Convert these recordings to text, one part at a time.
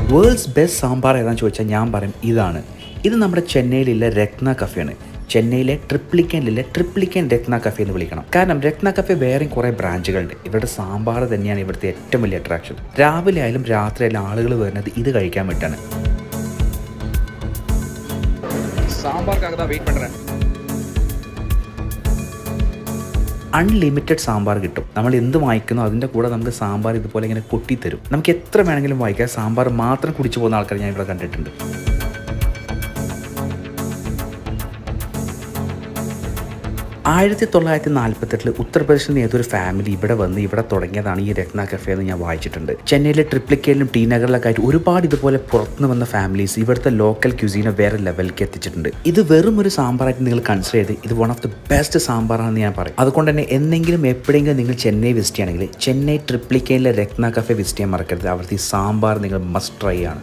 worlds best sambar ഏതാണെന്ന് ചോദിച്ചാൽ ഞാൻ പറയും ഇതാണ് ഇത് നമ്മുടെ ചെന്നൈയിലുള്ള രത്ന കഫേയാണ് ചെന്നൈയിലെ ട്രിപ്ലിക്കനിലെ ട്രിപ്ലിക്കൻ രത്ന കഫേ എന്ന് വിളിക്കണം കാരണം രത്ന കഫേ വേറെയും കുറേ ബ്രാഞ്ചുകളുണ്ട് ഇവരുടെ സാമ്പാർ തന്നെയാണ് ഇവിടുത്തെ ഏറ്റവും വലിയ അട്രാക്ഷൻ രാവിലെ ആയാലും രാത്രി ആയാലും ആളുകൾ വരുന്നത് ഇത് കഴിക്കാൻ വേണ്ടിയിട്ടാണ് சாம்பாருக்காக தான் வெயிட் பண்றேன் അൺലിമിറ്റഡ് സാമ്പാർ കിട്ടും നമ്മൾ എന്ത് വാങ്ങിക്കുന്നോ അതിൻ്റെ കൂടെ നമുക്ക് സാമ്പാർ ഇതുപോലെ ഇങ്ങനെ കൊട്ടിത്തരും നമുക്ക് എത്ര വേണമെങ്കിലും വാങ്ങിക്കാം സാമ്പാർ മാത്രം കുടിച്ചു പോകുന്ന ആൾക്കാർ ഞാൻ ഇവിടെ കണ്ടിട്ടുണ്ട് ആയിരത്തി തൊള്ളായിരത്തി നാൽപ്പത്തെട്ടിൽ ഉത്തർപ്രദേശിൽ നിന്ന് ഏതൊരു ഫാമിലി ഇവിടെ വന്ന് ഇവിടെ തുടങ്ങിയതാണ് ഈ രത്ന കഫേ എന്ന് ഞാൻ വായിച്ചിട്ടുണ്ട് ചെന്നൈയിലെ ട്രിപ്ലിക്കയിലും ടി നഗറിലൊക്കെ ആയിട്ട് ഒരുപാട് ഇതുപോലെ പുറത്തുനിന്ന് വന്ന ഫാമിലീസ് ഇവിടുത്തെ ലോക്കൽ ക്യൂസീനെ വേറെ ലെവലിലേക്ക് എത്തിച്ചിട്ടുണ്ട് ഇത് വെറും ഒരു സാമ്പാറായിട്ട് നിങ്ങൾ കൺസിഡർ ചെയ്ത് ഇത് വൺ ഓഫ് ദി ബെസ്റ്റ് സാമ്പാറാണെന്ന് ഞാൻ പറയും അതുകൊണ്ട് തന്നെ എന്തെങ്കിലും എപ്പോഴെങ്കിലും നിങ്ങൾ ചെന്നൈ വിസിറ്റ് ചെയ്യണമെങ്കിൽ ചെന്നൈ ട്രിപ്ലിക്കയിലെ രത്ന കഫേ വിസിറ്റ് ചെയ്യാൻ മറക്കരുത് അവിടുത്തെ ഈ സാമ്പാർ നിങ്ങൾ മസ്റ്റ് ട്രൈ ആണ്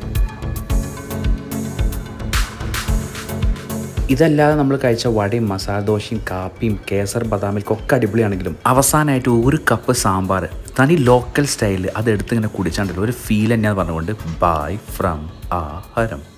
ഇതല്ലാതെ നമ്മൾ കഴിച്ച വടയും മസാല ദോശയും കാപ്പിയും കേസർ ബദാമിൽക്കൊക്കെ അടിപൊളിയാണെങ്കിലും അവസാനമായിട്ട് ഒരു കപ്പ് സാമ്പാർ തനി ലോക്കൽ സ്റ്റൈലിൽ അത് എടുത്ത് ഇങ്ങനെ കുടിച്ചാണ്ടല്ലോ ഒരു ഫീൽ തന്നെയാണ് പറഞ്ഞുകൊണ്ട് ബൈ ഫ്രം ആഹാരം